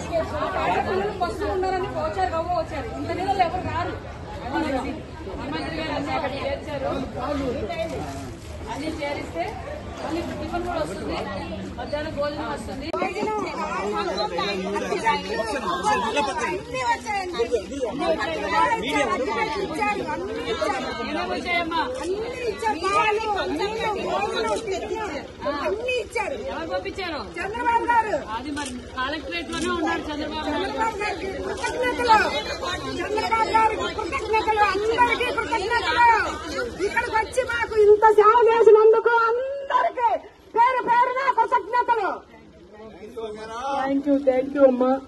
పిల్లలు ఫస్ట్ ఉన్నారని వచ్చారు గవ్వ వచ్చారు ఇంత నీళ్ళు ఎవరు రారు ముఖ్యమంత్రి గారు అన్ని అక్కడ చేర్చారు అన్ని చేరిస్తే మళ్ళీ టిఫిన్ కూడా వస్తుంది మధ్యాహ్నం భోజనం వస్తుంది ఏమేమి వచ్చాయమ్మా అన్ని ఇచ్చారు ఎవరు పంపించారు చంద్రబాబు గారు అది మరి కలెక్టరేట్ లోనే ఉన్నారు చంద్రబాబు నాయుడు చంద్రబాబు గారికి కృతజ్ఞతలు చంద్రబాబు గారికి కృతజ్ఞతలు అందరికీ కృతజ్ఞతలు ఇక్కడికి వచ్చి మాకు ఇంత సేవ చేసినందుకు అందరికీ పేరు పేరున కృతజ్ఞతలు థ్యాంక్ యూ థ్యాంక్ యూ అమ్మా